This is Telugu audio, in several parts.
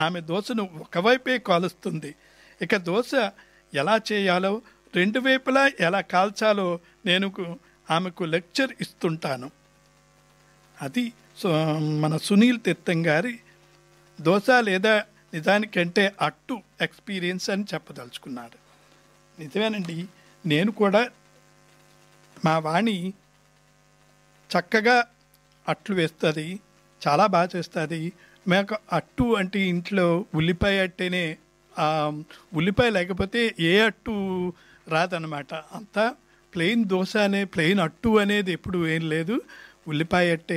ఆమె దోశను ఒకవైపే కాలుస్తుంది ఇక దోశ ఎలా చేయాలో రెండు వైపులా ఎలా కాల్చాలో నేను కు- ఆమెకు లెక్చర్ ఇస్తుంటాను అది సో- మన సునీల్ తీర్థం గారి దోశ లేదా నిజానికంటే అట్టు ఎక్స్పీరియన్స్ అని చెప్పదలుచుకున్నాడు నిజమేనండి నేను కూడా మా వాణి చక్కగా అట్లు వేస్తుంది చాలా బాగా చేస్తుంది మాకు అట్టు అంటే ఇంట్లో ఉల్లిపాయ అట్టేనే ఆ, ఉల్లిపాయ లేకపోతే ఏ అట్టు రాదనమాట అంతా ప్లెయిన్ దోశ అనే ప్లెయిన్ అట్టు అనేది ఎప్పుడు ఏం లేదు ఉల్లిపాయ అట్టే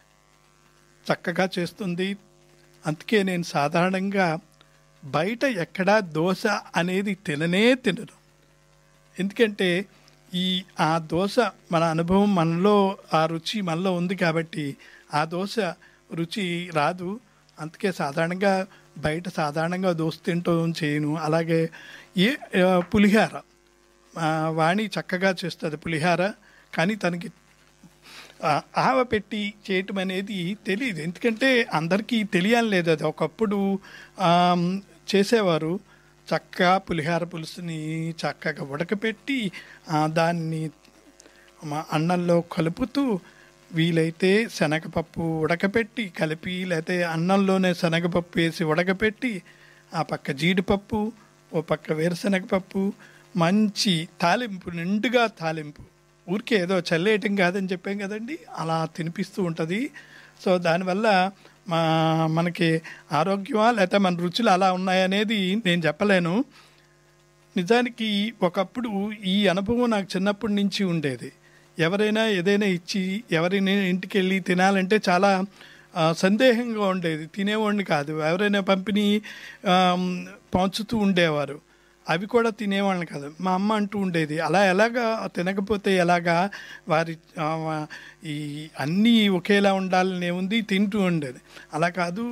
చక్కగా చేస్తుంది అందుకే నేను సాధారణంగా బయట ఎక్కడా దోశ అనేది తిననే తినను ఎందుకంటే ఈ ఆ దోశ మన అనుభవం మనలో ఆ రుచి మనలో ఉంది కాబట్టి ఆ దోశ రుచి రాదు అందుకే సాధారణంగా బయట సాధారణంగా దోశ తింటూ చేయను అలాగే ఏ ఆ, పులిహార ఆ, వాణి చక్కగా చేస్తుంది పులిహార కానీ తనకి ఆ, ఆవ పెట్టి చేయటం అనేది తెలియదు ఎందుకంటే అందరికీ తెలియాలి లేదు అది ఒకప్పుడు ఆమ్, చేసేవారు చక్కగా పులిహార పులుసుని చక్కగా ఉడకపెట్టి ఆ, దాన్ని మా అన్నంలో కలుపుతూ వీలైతే శనగపప్పు ఉడకపెట్టి కలిపి లేకపోతే అన్నంలోనే శనగపప్పు వేసి ఉడకపెట్టి ఆ పక్క జీడిపప్పు ఓ పక్క వేరుశనగపప్పు మంచి తాలింపు నిండుగా తాలింపు ఊరికే ఏదో చల్లేయటం కాదని చెప్పాం కదండి అలా తినిపిస్తూ ఉంటుంది సో దానివల్ల మా మనకి ఆరోగ్యమా లేకపోతే మన రుచులు అలా ఉన్నాయనేది నేను చెప్పలేను నిజానికి ఒకప్పుడు ఈ అనుభవం నాకు చిన్నప్పటి నుంచి ఉండేది ఎవరైనా ఏదైనా ఇచ్చి ఎవరైనా ఇంటికి వెళ్ళి తినాలంటే చాలా ఆ, సందేహంగా ఉండేది తినేవాడిని కాదు ఎవరైనా పంపిణీ ఆమ్, పంచుతూ ఉండేవారు అవి కూడా తినేవాళ్ళని కాదు మా అమ్మ అంటూ ఉండేది అలా ఎలాగా తినకపోతే ఎలాగా వారి ఆ, ఈ అన్నీ ఒకేలా ఉండాలని ఉంది తింటూ ఉండేది అలా కాదు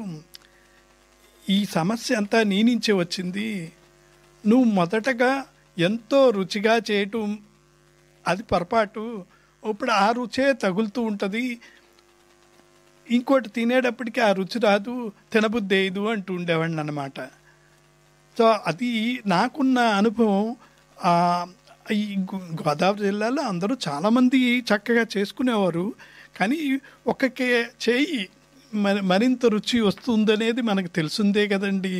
ఈ సమస్య అంతా నీ నుంచే వచ్చింది నువ్వు మొదటగా ఎంతో రుచిగా చేయటం అది పొరపాటు ఇప్పుడు ఆ రుచే తగులుతూ ఉంటుంది ఇంకోటి తినేటప్పటికి ఆ రుచి రాదు తినబుద్ధి వేయదు అంటూ ఉండేవాడిని అనమాట సో అది నాకున్న అనుభవం ఆ, ఈ గో- గోదావరి జిల్లాలో అందరూ చాలామంది చక్కగా చేసుకునేవారు కానీ ఒక్కకే చేయి మరి మరింత రుచి వస్తుందనేది మనకు తెలిసిందే కదండి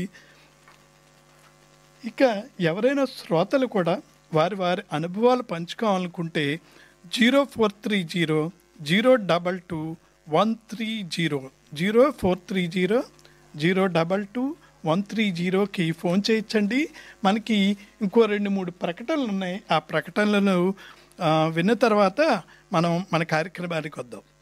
ఇక ఎవరైనా శ్రోతలు కూడా వారి వారి అనుభవాలు పంచుకోవాలనుకుంటే zero four three zero zero double two one three zero zero four three zero zero double two one three జీరోకి ఫోన్ చేయించండి మనకి ఇంకో రెండు మూడు ప్రకటనలు ఉన్నాయి ఆ ప్రకటనలను ఆ, విన్న తర్వాత మనం మన కార్యక్రమానికి వద్దాం